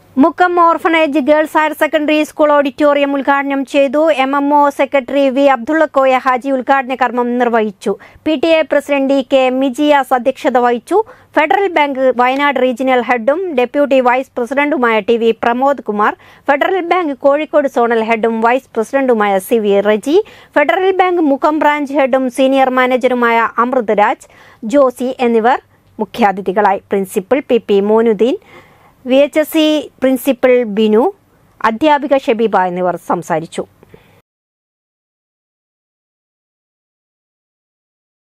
Mukkam orphanage girls higher secondary school auditorium ഉദ്ഘാടനം ചെയ്തു M M O secretary V Abdullakoya Haji ഉദ്ഘാടന കർമ്മം നിർവഹിച്ചു P T A president E K Mijiyas അധ്യക്ഷത വഹിച്ചു ഫെഡറൽ ബാങ്ക് വയനാട് റീജിയണൽ ഹെഡും ഡെപ്യൂട്ടി വൈസ് പ്രസിഡന്റുമായ T V Pramod Kumar federal bank Kozhikode zonal ഹെഡും വൈസ് പ്രസിഡന്റുമായ C V Reji federal bank Mukkam branch ഹെഡും സീനിയർ മാനേജറുമായ അമൃത് രാജ് ജോസി എന്നിവർ മുഖ്യാതിഥികളായി principal P P Moinuddin V H S C principal Binu അധ്യാപിക ഷബീബ എന്നിവർ സംസാരിച്ചു